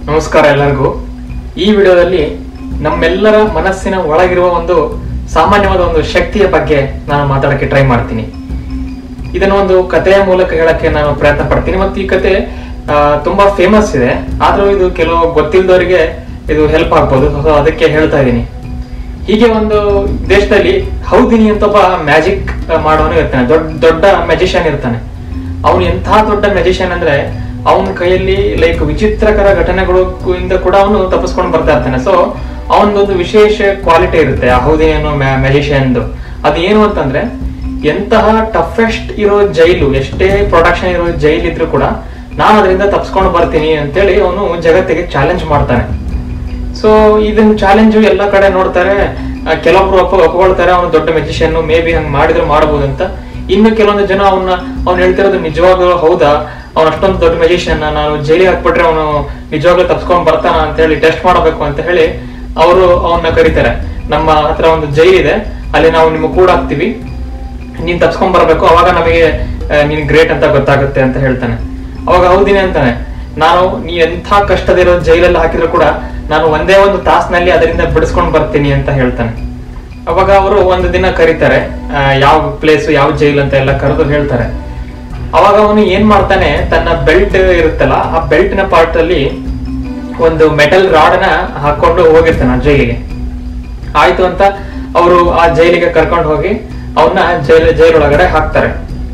ನಮಸ್ಕಾರ ಎಲ್ಲರಿಗೂ ಈ ವಿಡಿಯೋದಲ್ಲಿ ನಮ್ಮೆಲ್ಲರ ಮನಸ್ಸಿನ ಒಳಗಿರುವ ಒಂದು ಸಾಮಾನ್ಯವಾದ ಒಂದು ಶಕ್ತಿಯ ಬಗ್ಗೆ ನಾನು ಮಾತಾಡಕ್ಕೆ ಟ್ರೈ ಮಾಡ್ತೀನಿ ಇದನ್ನ ಒಂದು ಕಥೆಯ ಮೂಲಕ ಹೇಳಕ್ಕೆ ನಾನು ಪ್ರಯತ್ನ ಪಡ್ತೀನಿ ಮತ್ತು ಈ ಕತೆ ಆ, ತುಂಬಾ ಫೇಮಸ್ ಇದೆ ಆದ್ರೂ ಇದು ಕೆಲವು ಗೊತ್ತಿಲ್ಲದವರಿಗೆ ಇದು ಹೆಲ್ಪ್ ಆಗ್ಬೋದು ಸೊ ಅದಕ್ಕೆ ಹೇಳ್ತಾ ಇದ್ದೀನಿ ಹೀಗೆ ಒಂದು ದೇಶದಲ್ಲಿ ಹೌದಿನಿ ಅಂತ ಒಬ್ಬ ಮ್ಯಾಜಿಕ್ ಮಾಡೋನು ಇರ್ತಾನೆ ದೊಡ್ಡ ದೊಡ್ಡ ಮ್ಯಾಜಿಷಿಯನ್ ಇರ್ತಾನೆ ಅವನು ಎಂಥ ದೊಡ್ಡ ಮ್ಯಾಜಿಷಿಯನ್ ಅಂದ್ರೆ ಅವನ ಕೈಯಲ್ಲಿ ಲೈಕ್ ವಿಚಿತ್ರಕರ ಘಟನೆಗಳು ಇಂದ ಕೂಡ ಅವನು ತಪ್ಪಿಸ್ಕೊಂಡು ಬರ್ತಾ ಇರ್ತಾನೆ ಸೊ ಅವನದೊಂದು ವಿಶೇಷ ಕ್ವಾಲಿಟಿ ಇರುತ್ತೆ ಆ ಹೌದಿನಿ ಅನ್ನೋ ಮ್ಯಾಜಿಷಿಯನ್ದು ಅದು ಏನು ಅಂತಂದ್ರೆ ಎಂತಹ ಟಫೆಸ್ಟ್ ಇರೋ ಜೈಲು ಎಷ್ಟೇ ಪ್ರೊಡಕ್ಷನ್ ಇರೋ ಜೈಲ್ ಇದ್ರೂ ಕೂಡ ನಾನು ಅದರಿಂದ ತಪ್ಸ್ಕೊಂಡು ಬರ್ತೀನಿ ಅಂತೇಳಿ ಅವನು ಜಗತ್ತಿಗೆ ಚಾಲೆಂಜ್ ಮಾಡ್ತಾನೆ ಸೊ ಇದನ್ನ ಚಾಲೆಂಜ್ ಎಲ್ಲ ಕಡೆ ನೋಡ್ತಾರೆ ಆ, ಕೆಲವೊಬ್ರು ಒಪ್ಪ ಒಪ್ಕೊಳ್ತಾರೆ ಅವನು ದೊಡ್ಡ ಮೆಜಿಷಿಯನ್ ಮೇ ಬಿ ಹಂಗ್ ಮಾಡಿದ್ರೆ ಮಾಡಬಹುದು ಅಂತ ಇನ್ನು ಕೆಲವೊಂದು ಜನ ಅವನ್ನ ಅವ್ನು ಹೇಳ್ತಿರೋದು ನಿಜವಾಗ್ಲೂ ಹೌದಾ ಅವ್ನು ಅಷ್ಟೊಂದು ದೊಡ್ಡ ಮೆಜಿಷಿಯನ್ ನಾನು ಜೈಲಿಗೆ ಹಾಕ್ಬಿಟ್ರೆ ಅವನು ನಿಜವಾಗ್ಲೂ ತಪ್ಸ್ಕೊಂಡ್ ಬರ್ತಾನ ಅಂತ ಹೇಳಿ ಟೆಸ್ಟ್ ಮಾಡಬೇಕು ಅಂತ ಹೇಳಿ ಅವರು ಅವನ್ನ ಕರೀತಾರೆ ನಮ್ಮ ಹತ್ರ ಒಂದು ಜೈಲ್ ಇದೆ ಅಲ್ಲಿ ನಾವು ನಿಮ್ಮ ಕೂಡ ಹಾಕ್ತಿವಿ ನೀನ್ ತಪ್ಸ್ಕೊಂಡ್ ಬರ್ಬೇಕು ಅವಾಗ ನಮಗೆ ಆ, ನೀನ್ ಗ್ರೇಟ್ ಅಂತ ಗೊತ್ತಾಗುತ್ತೆ ಅಂತ ಹೇಳ್ತಾನೆ ಅವಾಗ ಹೌದಿನಿ ಅಂತಾನೆ ನಾನು ನೀ ಎಂಥ ಕಷ್ಟದಿರೋ ಜೈಲಲ್ಲಿ ಹಾಕಿದ್ರು ಕೂಡ ನಾನು ಒಂದೇ ಒಂದು ತಾಸ್ನಲ್ಲಿ ಅದರಿಂದ ಬಿಡಿಸ್ಕೊಂಡ್ ಬರ್ತೀನಿ ಅಂತ ಹೇಳ್ತಾನೆ ಅವಾಗ ಅವರು ಒಂದು ದಿನ ಕರೀತಾರೆ ಆ, ಯಾವ ಪ್ಲೇಸ್ ಯಾವ ಜೈಲ್ ಅಂತ ಎಲ್ಲ ಕರೆದು ಹೇಳ್ತಾರೆ ಅವಾಗ ಅವನು ಏನ್ ಮಾಡ್ತಾನೆ ತನ್ನ ಬೆಲ್ಟ್ ಇರುತ್ತಲ್ಲ ಆ ಬೆಲ್ಟ್ ನ ಪಾರ್ಟ್ ಅಲ್ಲಿ ಒಂದು ಮೆಟಲ್ ರಾಡ್ ನ ಹಾಕೊಂಡು ಹೋಗಿರ್ತಾನೆ ಆ ಜೈಲಿಗೆ ಆಯ್ತು ಅಂತ ಅವರು ಆ ಜೈಲಿಗೆ ಕರ್ಕೊಂಡು ಹೋಗಿ ಅವನ್ನ ಜೈಲ್ ಜೈಲ್ ಒಳಗಡೆ ಹಾಕ್ತಾರೆ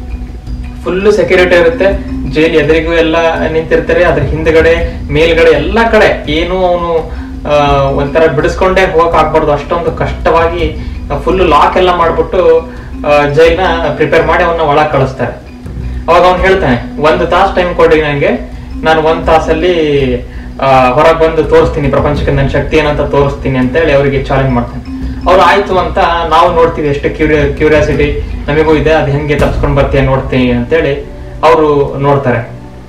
ಫುಲ್ ಸೆಕ್ಯೂರಿಟಿ ಇರುತ್ತೆ ಜೈಲ್ ಎದುರಿಗೂ ಎಲ್ಲ ನಿಂತಿರ್ತಾರೆ ಅದ್ರ ಹಿಂದ್ಗಡೆ ಮೇಲ್ಗಡೆ ಎಲ್ಲಾ ಕಡೆ ಏನು ಅವನು ಒಂಥರ ಬಿಡಿಸ್ಕೊಂಡೇ ಹೋಗಕ್ ಆಗ್ಬಾರ್ದು ಅಷ್ಟೊಂದು ಕಷ್ಟವಾಗಿ ಫುಲ್ ಲಾಕ್ ಎಲ್ಲ ಮಾಡ್ಬಿಟ್ಟು ಆ, ಜೈಲ್ನ ಪ್ರಿಪೇರ್ ಮಾಡಿ ಅವನ್ನ ಒಳಗ್ ಕಳಿಸ್ತಾರೆ ಅವಾಗ ಅವ್ನು ಹೇಳ್ತಾನೆ ಒಂದು ತಾಸು ಟೈಮ್ ಕೊಡಿ ನಂಗೆ ನಾನು ಒಂದ್ ತಾಸಲ್ಲಿ ಹೊರಗೆ ಬಂದು ತೋರಿಸ್ತೀನಿ ಪ್ರಪಂಚಕ್ಕೆ ನನ್ನ ಶಕ್ತಿ ಏನಂತ ತೋರಿಸ್ತೀನಿ ಅಂತ ಹೇಳಿ ಅವರಿಗೆ ಚಾಲೆಂಜ್ ಮಾಡ್ತಾನೆ ಅವ್ರು ಆಯ್ತು ಅಂತ ನಾವು ನೋಡ್ತೀವಿ ಎಷ್ಟು ಕ್ಯೂರಿಯ ಕ್ಯೂರಿಯಾಸಿಟಿ ನಮಗೂ ಇದೆ ಅದು ಹೆಂಗೆ ತಪ್ಸ್ಕೊಂಡ್ ಬರ್ತೀಯ ನೋಡ್ತೀನಿ ಅಂತೇಳಿ ಅವರು ನೋಡ್ತಾರೆ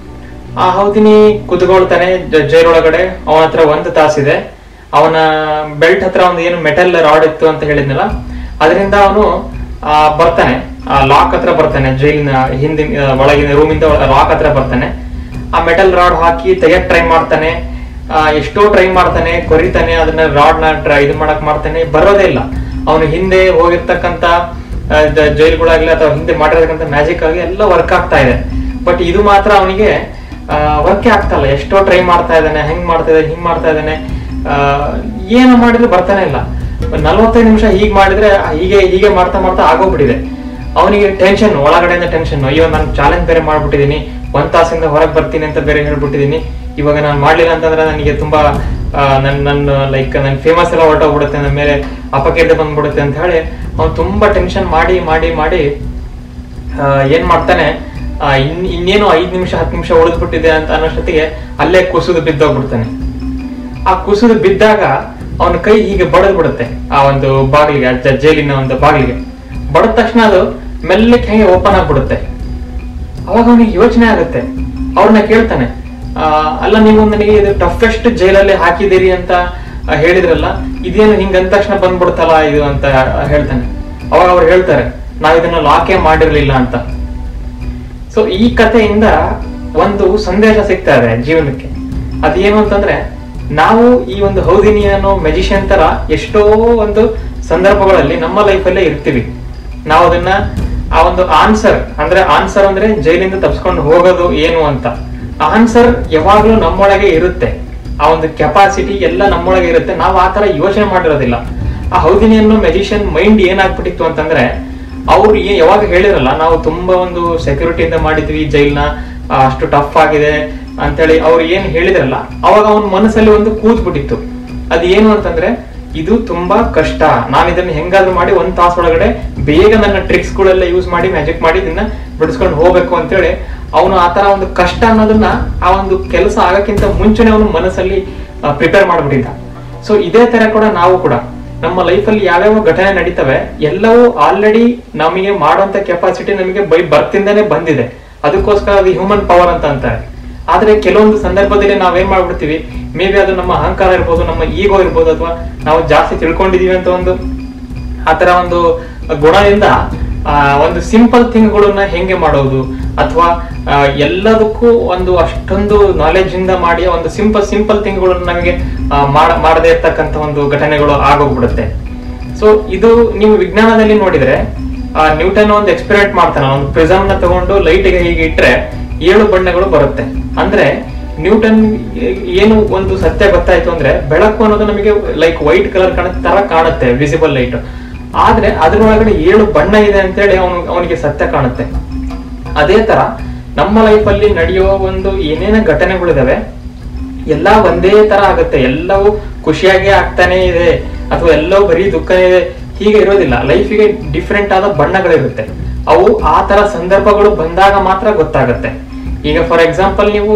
ಆ ಹೌದಿನಿ ಕುತ್ಕೊಳ್ತಾನೆ ಜ- ಜೈಲೊಳಗಡೆ ಅವನ ಹತ್ರ ಒಂದು ತಾಸಿದೆ ಅವನ ಬೆಲ್ಟ್ ಹತ್ರ ಒಂದು ಏನು ಮೆಟಲ್ ರಾಡ್ ಇತ್ತು ಅಂತ ಹೇಳಿದ್ನಲ್ಲ ಅದರಿಂದ ಅವನು ಬರ್ತಾನೆ ಆ ಲಾಕ್ ಹತ್ರ ಬರ್ತಾನೆ ಜೈಲಿನ ಹಿಂದಿನ ಆ, ಒಳಗಿನ ರೂಮಿಂದ ಲಾಕ್ ಹತ್ರ ಬರ್ತಾನೆ ಆ ಮೆಟಲ್ ರಾಡ್ ಹಾಕಿ ತೆಗಿಯಕ್ ಟ್ರೈ ಮಾಡ್ತಾನೆ ಆ, ಎಷ್ಟೋ ಟ್ರೈ ಮಾಡ್ತಾನೆ ಕೊರಿತಾನೆ ಅದನ್ನ ರಾಡ್ ನ ಟ್ರೈ ಇದು ಮಾಡಕ್ ಮಾಡ್ತಾನೆ ಬರೋದೇ ಇಲ್ಲ ಅವನು ಹಿಂದೆ ಹೋಗಿರ್ತಕ್ಕಂತ ಆ, ದ- ಜೈಲ್ಗಳಾಗ್ಲಿ ಅಥವಾ ಹಿಂದೆ ಮಾಡಿರ್ತಕ್ಕಂಥ ಮ್ಯಾಜಿಕ್ ಆಗಿ ಎಲ್ಲ ವರ್ಕ್ ಆಗ್ತಾ ಇದೆ ಬಟ್ ಇದು ಮಾತ್ರ ಅವನಿಗೆ ವರ್ಕೇ ಆಗ್ತಾ ಇಲ್ಲ ಎಷ್ಟೋ ಟ್ರೈ ಮಾಡ್ತಾ ಇದ್ದಾನೆ ಹೆಂಗ್ ಮಾಡ್ತಾ ಇದ್ದಾನೆ ಹಿಂಗ್ ಮಾಡ್ತಾ ಇದ್ದಾನೆ ಆ, ಏನು ಮಾಡಿದ್ರು ಬರ್ತಾನೆ ಇಲ್ಲ ಒಂದ್ ನಲ್ವತ್ತೈದು ನಿಮಿಷ ಹೀಗ್ ಮಾಡಿದ್ರೆ ಹೀಗೆ ಹೀಗೆ ಮಾಡ್ತಾ ಮಾಡ್ತಾ ಆಗೋಗ್ಬಿಟ್ಟಿದೆ ಅವನಿಗೆ ಟೆನ್ಷನ್ ಒಳಗಡೆಯಿಂದ ಟೆನ್ಷನ್ ಅಯ್ಯೋ ನಾನು ಚಾಲೆಂಜ್ ಬೇರೆ ಮಾಡ್ಬಿಟ್ಟಿದೀನಿ ಒಂದ್ ತಾಸಿಂದ ಹೊರಗೆ ಬರ್ತೀನಿ ಅಂತ ಬೇರೆ ಹೇಳ್ಬಿಟ್ಟಿದೀನಿ ಇವಾಗ ನಾನು ಮಾಡ್ಲಿಲ್ಲ ಅಂತಂದ್ರೆ ನನಗೆ ತುಂಬಾ ಆ, ನನ್ ನನ್ನ ಲೈಕ್ ನನ್ ಫೇಮಸ್ ಎಲ್ಲ ಹೊರಟೋಗ್ಬಿಡುತ್ತೆ ನನ್ನ ಮೇಲೆ ಅಪಕೀರ್ತಿ ಬಂದ್ಬಿಡುತ್ತೆ ಅಂತ ಹೇಳಿ ಅವ್ನು ತುಂಬಾ ಟೆನ್ಷನ್ ಮಾಡಿ ಮಾಡಿ ಮಾಡಿ ಆ, ಏನ್ ಮಾಡ್ತಾನೆ ಆ, ಇನ್ ಇನ್ನೇನು ಐದ್ ನಿಮಿಷ ಹತ್ತು ನಿಮಿಷ ಉಳಿದ್ಬಿಟ್ಟಿದೆ ಅಂತ ಅನ್ನೋಷ್ಟೊತ್ತಿಗೆ ಅಲ್ಲೇ ಕುಸಿದು ಬಿದ್ದೋಗ್ಬಿಡ್ತಾನೆ ಆ ಕುಸಿದು ಬಿದ್ದಾಗ ಅವನ ಕೈ ಹೀಗೆ ಬಡದ್ ಬಿಡುತ್ತೆ ಆ ಒಂದು ಬಾಗಿಲಿಗೆ ಆ ಜ- ಜೈಲಿನ ಒಂದು ಬಾಗಿಲಿಗೆ ಬಡದ ತಕ್ಷಣ ಅದು ಮೆಲ್ಲಕ್ಕೆ ಹೆಂಗೆ ಓಪನ್ ಆಗ್ಬಿಡುತ್ತೆ ಅವಾಗ ಅವನಿಗೆ ಯೋಚನೆ ಆಗುತ್ತೆ ಅವ್ರನ್ನ ಕೇಳ್ತಾನೆ ಆ, ಅಲ್ಲ ನೀವು ನನಗೆ ಇದು ಟಫೆಸ್ಟ್ ಜೈಲಲ್ಲಿ ಹಾಕಿದ್ದೀರಿ ಅಂತ ಆ, ಹೇಳಿದ್ರಲ್ಲ ಇದೇನು ಹಿಂಗ ಅಂದ ತಕ್ಷಣ ಬಂದ್ಬಿಡ್ತಲ್ಲ ಇದು ಅಂತ ಹೇಳ್ತಾನೆ ಅವಾಗ ಅವ್ರು ಹೇಳ್ತಾರೆ ನಾವ್ ಇದನ್ನ ಲಾಕೇ ಮಾಡಿರ್ಲಿಲ್ಲ ಅಂತ ಸೊ ಈ ಕಥೆಯಿಂದ ಒಂದು ಸಂದೇಶ ಸಿಗ್ತಾ ಇದೆ ಜೀವನಕ್ಕೆ ಅದೇನು ಅಂತಂದ್ರೆ ನಾವು ಈ ಒಂದು ಹೌದಿನಿ ಅನ್ನೋ ಮೆಜಿಷಿಯನ್ ತರ ಎಷ್ಟೋ ಒಂದು ಸಂದರ್ಭಗಳಲ್ಲಿ ನಮ್ಮ ಲೈಫಲ್ಲೇ ಇರ್ತೀವಿ ನಾವು ಅದನ್ನ ಆ ಒಂದು ಆನ್ಸರ್ ಅಂದ್ರೆ ಆನ್ಸರ್ ಅಂದ್ರೆ ಜೈಲಿಂದ ತಪ್ಸ್ಕೊಂಡು ಹೋಗೋದು ಏನು ಅಂತ ಆನ್ಸರ್ ಯಾವಾಗ್ಲೂ ನಮ್ಮೊಳಗೆ ಇರುತ್ತೆ ಆ ಒಂದು ಕೆಪಾಸಿಟಿ ಎಲ್ಲ ನಮ್ಮೊಳಗೆ ಇರುತ್ತೆ ನಾವು ಆ ತರ ಯೋಚನೆ ಮಾಡಿರೋದಿಲ್ಲ ಆ ಹೌದಿನಿ ಅನ್ನೋ ಮೆಜಿಷಿಯನ್ ಮೈಂಡ್ ಏನಾಗ್ಬಿಟ್ಟಿತ್ತು ಅಂತಂದ್ರೆ ಅವ್ರು ಏನ್ ಯಾವಾಗ ಹೇಳಿರಲ್ಲ ನಾವು ತುಂಬಾ ಒಂದು ಸೆಕ್ಯೂರಿಟಿಯಿಂದ ಮಾಡಿದ್ವಿ ಜೈಲ್ನ ಆ, ಅಷ್ಟು ಟಫ್ ಆಗಿದೆ ಅಂತೇಳಿ ಅವ್ರು ಏನ್ ಹೇಳಿದ್ರಲ್ಲ ಅವಾಗ ಅವನ ಮನಸ್ಸಲ್ಲಿ ಒಂದು ಕೂತ್ಬಿಟ್ಟಿತ್ತು ಅದು ಏನು ಅಂತಂದ್ರೆ ಇದು ತುಂಬಾ ಕಷ್ಟ ನಾನು ಇದನ್ನ ಹೆಂಗಾದ್ರೂ ಮಾಡಿ ಒಂದ್ ತಾಸ್ ಒಳಗಡೆ ಬೇಗ ನನ್ನ ಟ್ರಿಕ್ಸ್ ಗಳೆಲ್ಲ ಯೂಸ್ ಮಾಡಿ ಮ್ಯಾಜಿಕ್ ಮಾಡಿ ಇದನ್ನ ಬಿಡಿಸ್ಕೊಂಡು ಹೋಗ್ಬೇಕು ಅಂತೇಳಿ ಅವನು ಆ ತರ ಒಂದು ಕಷ್ಟ ಅನ್ನೋದನ್ನ ಆ ಒಂದು ಕೆಲಸ ಆಗಕ್ಕಿಂತ ಮುಂಚೆನೆ ಅವನು ಮನಸ್ಸಲ್ಲಿ ಪ್ರಿಪೇರ್ ಮಾಡ್ಬಿಟ್ಟಿದ್ದ ಸೊ ಇದೇ ತರ ಕೂಡ ನಾವು ಕೂಡ ನಮ್ಮ ಲೈಫಲ್ಲಿ ಯಾವ್ಯಾವ ಘಟನೆ ನಡೀತವೆ ಎಲ್ಲವೂ ಆಲ್ರೆಡಿ ನಮಗೆ ಮಾಡುವಂತ ಕೆಪಾಸಿಟಿ ನಮಗೆ ಬೈ ಬರ್ತಿಂದಾನೆ ಬಂದಿದೆ ಅದಕ್ಕೋಸ್ಕರ ಅದು ಹ್ಯೂಮನ್ ಪವರ್ ಅಂತ ಅಂತಾರೆ ಆದ್ರೆ ಕೆಲವೊಂದು ಸಂದರ್ಭದಲ್ಲಿ ನಾವೇನ್ ಮಾಡ್ಬಿಡ್ತೀವಿ ಮೇ ಬಿ ಅದು ನಮ್ಮ ಅಹಂಕಾರ ಇರ್ಬೋದು ನಮ್ಮ ಈಗೋ ಇರ್ಬೋದು ಅಥವಾ ನಾವು ಜಾಸ್ತಿ ತಿಳ್ಕೊಂಡಿದೀವಿ ಅಂತ ಒಂದು ಆತರ ಒಂದು ಗುಣದಿಂದ ಆ, ಒಂದು ಸಿಂಪಲ್ ಥಿಂಗ್ಗಳನ್ನ ಹೆಂಗೆ ಮಾಡೋದು ಅಥವಾ ಎಲ್ಲದಕ್ಕೂ ಒಂದು ಅಷ್ಟೊಂದು ನಾಲೆಜ್ ಇಂದ ಮಾಡಿ ಒಂದು ಸಿಂಪಲ್ ಸಿಂಪಲ್ ಥಿಂಗ್ಗಳನ್ನ ನಮಗೆ ಆ, ಮಾಡ- ಮಾಡದೇ ಇರ್ತಕ್ಕಂಥ ಒಂದು ಘಟನೆಗಳು ಆಗೋಗ್ಬಿಡುತ್ತೆ ಸೊ ಇದು ನೀವು ವಿಜ್ಞಾನದಲ್ಲಿ ನೋಡಿದ್ರೆ ಆ, ನ್ಯೂಟನ್ ಒಂದು ಎಕ್ಸ್ಪೆರಿಮೆಂಟ್ ಮಾಡ್ತಾನೆ ಒಂದು ಪ್ರಿಸಮ್ ನ ತಗೊಂಡು ಲೈಟ್ ಗೆ ಹೀಗೆ ಇಟ್ರೆ ಏಳು ಬಣ್ಣಗಳು ಬರುತ್ತೆ ಅಂದ್ರೆ ನ್ಯೂಟನ್ ಏನು ಒಂದು ಸತ್ಯ ಗೊತ್ತಾಯ್ತು ಅಂದ್ರೆ ಬೆಳಕು ಅನ್ನೋದು ನಮಗೆ ಲೈಕ್ ವೈಟ್ ಕಲರ್ ಕಾಣ ತರ ಕಾಣುತ್ತೆ ವಿಸಿಬಲ್ ಲೈಟ್ ಆದ್ರೆ ಅದ್ರೊಳಗಡೆ ಏಳು ಬಣ್ಣ ಇದೆ ಅಂತೇಳಿ ಅವನು ಅವನಿಗೆ ಸತ್ಯ ಕಾಣುತ್ತೆ ಅದೇ ತರ ನಮ್ಮ ಲೈಫ್ ಅಲ್ಲಿ ನಡೆಯುವ ಒಂದು ಏನೇನ ಘಟನೆಗಳಿದಾವೆ ಎಲ್ಲ ಒಂದೇ ತರ ಆಗುತ್ತೆ ಎಲ್ಲವೂ ಖುಷಿಯಾಗಿ ಆಗ್ತಾನೆ ಇದೆ ಅಥವಾ ಎಲ್ಲವೂ ಬರೀ ದುಃಖನೇ ಇದೆ ಹೀಗೆ ಇರೋದಿಲ್ಲ ಲೈಫಿಗೆ ಡಿಫ್ರೆಂಟ್ ಆದ ಬಣ್ಣಗಳಿರುತ್ತೆ ಅವು ಆ ತರ ಸಂದರ್ಭಗಳು ಬಂದಾಗ ಮಾತ್ರ ಗೊತ್ತಾಗುತ್ತೆ ಈಗ ಫಾರ್ ಎಕ್ಸಾಂಪಲ್ ನೀವು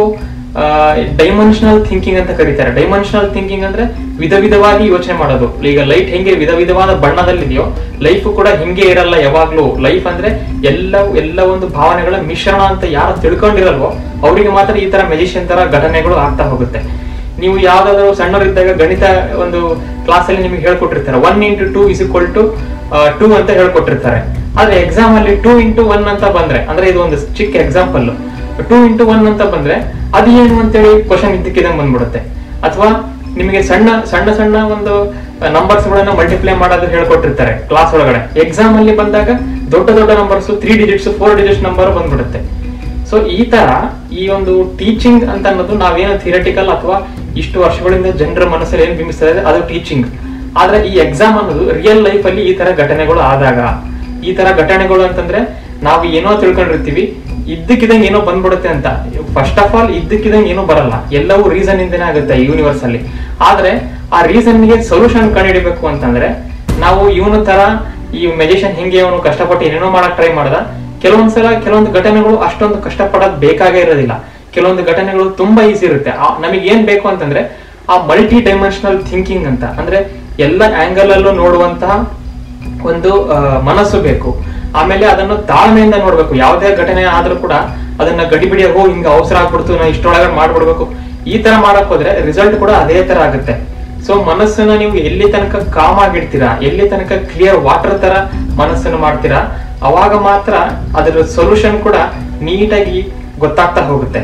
ಡೈಮೆನ್ಷನಲ್ ಥಿಂಕಿಂಗ್ ಅಂತ ಕರೀತಾರೆ ಡೈಮೆನ್ಷನಲ್ ಥಿಂಕಿಂಗ್ ಅಂದ್ರೆ ವಿಧ ವಿಧವಾಗಿ ಯೋಚನೆ ಮಾಡೋದು ಈಗ ಲೈಟ್ ಹೆಂಗೆ ವಿಧ ವಿಧವಾದ ಬಣ್ಣದಲ್ಲಿದೆಯೋ ಲೈಫ್ ಕೂಡ ಹಿಂಗೆ ಇರಲ್ಲ ಯಾವಾಗ್ಲೂ ಲೈಫ್ ಅಂದ್ರೆ ಎಲ್ಲ ಎಲ್ಲ ಒಂದು ಭಾವನೆಗಳ ಮಿಶ್ರಣ ಅಂತ ಯಾರು ತಿಳ್ಕೊಂಡಿರಲ್ವೋ ಅವರಿಗೆ ಮಾತ್ರ ಈ ತರ ಮೆಜಿಷಿಯನ್ ತರ ಘಟನೆಗಳು ಆಗ್ತಾ ಹೋಗುತ್ತೆ ನೀವು ಯಾವ್ದಾದ್ರು ಸಣ್ಣವರಿದ್ದಾಗ ಗಣಿತ ಒಂದು ಕ್ಲಾಸ್ ಅಲ್ಲಿ ನಿಮಗೆ ಹೇಳ್ಕೊಟ್ಟಿರ್ತಾರೆ one into two is equal to two ಅಂತ ಹೇಳ್ಕೊಟ್ಟಿರ್ತಾರೆ ಆದ್ರೆ ಎಕ್ಸಾಮ್ ಅಲ್ಲಿ ಟೂ ಇಂಟು ಒನ್ ಅಂತ ಬಂದ್ರೆ ಅಂದ್ರೆ ಇದು ಒಂದು ಚಿಕ್ಕ ಎಕ್ಸಾಂಪಲ್ ಟೂ ಇಂಟು ಒನ್ ಅಂತ ಬಂದ್ರೆ ಅದು ಏನು ಅಂತೇಳಿ ಕ್ವಶನ್ ಇದ್ದಕ್ಕಿದಂಗ್ ಬಂದ್ಬಿಡುತ್ತೆ ಅಥವಾ ನಿಮಗೆ ಸಣ್ಣ ಸಣ್ಣ ಸಣ್ಣ ಒಂದು ನಂಬರ್ಸ್ ಗಳನ್ನ ಮಲ್ಟಿಪ್ಲೈ ಮಾಡೋದು ಹೇಳ್ಕೊಟ್ಟಿರ್ತಾರೆ ಕ್ಲಾಸ್ ಒಳಗಡೆ ಎಕ್ಸಾಮ್ ಅಲ್ಲಿ ಬಂದಾಗ ದೊಡ್ಡ ದೊಡ್ಡ numbers three digits four digits number ಬಂದ್ಬಿಡುತ್ತೆ ಸೊ ಈ ತರ ಈ ಒಂದು ಟೀಚಿಂಗ್ ಅಂತ ಅನ್ನೋದು ನಾವೇನು ಥಿಯರಿಟಿಕಲ್ ಅಥವಾ ಇಷ್ಟು ವರ್ಷಗಳಿಂದ ಜನರ ಮನಸ್ಸಲ್ಲಿ ಏನ್ ಬಿಂಬಿಸ್ತಾ ಇದೆ ಅದು ಟೀಚಿಂಗ್ ಆದ್ರೆ ಈ ಎಕ್ಸಾಮ್ ಅನ್ನೋದು ರಿಯಲ್ ಲೈಫ್ ಅಲ್ಲಿ ಈ ತರ ಘಟನೆಗಳು ಆದಾಗ ಈ ತರ ಘಟನೆಗಳು ಅಂತಂದ್ರೆ ನಾವು ಏನೋ ತಿಳ್ಕೊಂಡಿರ್ತೀವಿ ಇದ್ದಕ್ಕಿದಂಗೆ ಏನೋ ಬಂದ್ಬಿಡುತ್ತೆ ಅಂತ ಫಸ್ಟ್ ಆಫ್ ಆಲ್ ಇದ್ದಕ್ಕಿದಂಗೆ ಏನೋ ಬರಲ್ಲ ಎಲ್ಲವೂ ರೀಸನ್ ಇಂದನೇ ಆಗುತ್ತೆ ಯೂನಿವರ್ಸ್ ಅಲ್ಲಿ ಆದ್ರೆ ಆ ರೀಸನ್ ಗೆ ಸೊಲ್ಯೂಷನ್ ಕಂಡುಹಿಡಿಬೇಕು ಅಂತಂದ್ರೆ ನಾವು ಇವನ ತರ ಈ ಮೆಜಿಷಿಯನ್ ಹಿಂಗೆ ಅವನು ಕಷ್ಟಪಟ್ಟು ಏನೇನೋ ಮಾಡಕ್ ಟ್ರೈ ಮಾಡ್ದ ಕೆಲವೊಂದ್ಸಲ ಕೆಲವೊಂದು ಘಟನೆಗಳು ಅಷ್ಟೊಂದು ಕಷ್ಟಪಡೋದ್ ಬೇಕಾಗೇ ಇರೋದಿಲ್ಲ ಕೆಲವೊಂದು ಘಟನೆಗಳು ತುಂಬಾ ಈಸಿ ಇರುತ್ತೆ ನಮಗೆ ಏನ್ ಬೇಕು ಅಂತಂದ್ರೆ ಆ ಮಲ್ಟಿ ಡೈಮೆನ್ಷನಲ್ ಥಿಂಕಿಂಗ್ ಅಂತ ಅಂದ್ರೆ ಎಲ್ಲ ಆಂಗಲ್ ಅಲ್ಲೂ ನೋಡುವಂತಹ ಒಂದು ಆ, ಮನಸ್ಸು ಬೇಕು ಆಮೇಲೆ ಅದನ್ನು ತಾಳ್ಮೆಯಿಂದ ನೋಡ್ಬೇಕು ಯಾವುದೇ ಘಟನೆ ಆದ್ರೂ ಕೂಡ ಅದನ್ನ ಗಡಿಬಿಡಿಯ ಹೋ ಹಿಂಗ ಅವಸರ ಆಗ್ಬಿಡ್ತು ನಾ ಇಷ್ಟೊಳಗಡೆ ಮಾಡ್ಬಿಡ್ಬೇಕು ಈ ತರ ಮಾಡಕ್ ಹೋದ್ರೆ ರಿಸಲ್ಟ್ ಕೂಡ ಅದೇ ತರ ಆಗುತ್ತೆ ಸೊ ಮನಸ್ಸನ್ನ ನೀವು ಎಲ್ಲಿ ತನಕ ಕಾಮ್ ಆಗಿಡ್ತೀರಾ ಎಲ್ಲಿ ತನಕ ಕ್ಲಿಯರ್ ವಾಟರ್ ತರ ಮನಸ್ಸನ್ನು ಮಾಡ್ತೀರಾ ಅವಾಗ ಮಾತ್ರ ಅದರ ಸೊಲ್ಯೂಷನ್ ಕೂಡ ನೀಟಾಗಿ ಗೊತ್ತಾಗ್ತಾ ಹೋಗುತ್ತೆ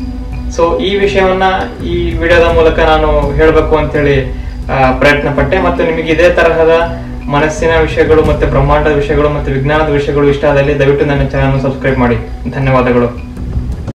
ಸೊ ಈ ವಿಷಯವನ್ನ ಈ ವಿಡಿಯೋದ ಮೂಲಕ ನಾನು ಹೇಳಬೇಕು ಅಂತೇಳಿ ಆ, ಪ್ರಯತ್ನ ಪಟ್ಟೆ ಮತ್ತು ನಿಮಗೆ ಇದೇ ತರಹದ ಮನಸ್ಸಿನ ವಿಷಯಗಳು ಮತ್ತೆ ಬ್ರಹ್ಮಾಂಡದ ವಿಷಯಗಳು ಮತ್ತು ವಿಜ್ಞಾನದ ವಿಷಯಗಳು ಇಷ್ಟ ಆದಲ್ಲಿ ದಯವಿಟ್ಟು ನನ್ನ ಚಾನಲ್ ಸಬ್ಸ್ಕ್ರೈಬ್ ಮಾಡಿ ಧನ್ಯವಾದಗಳು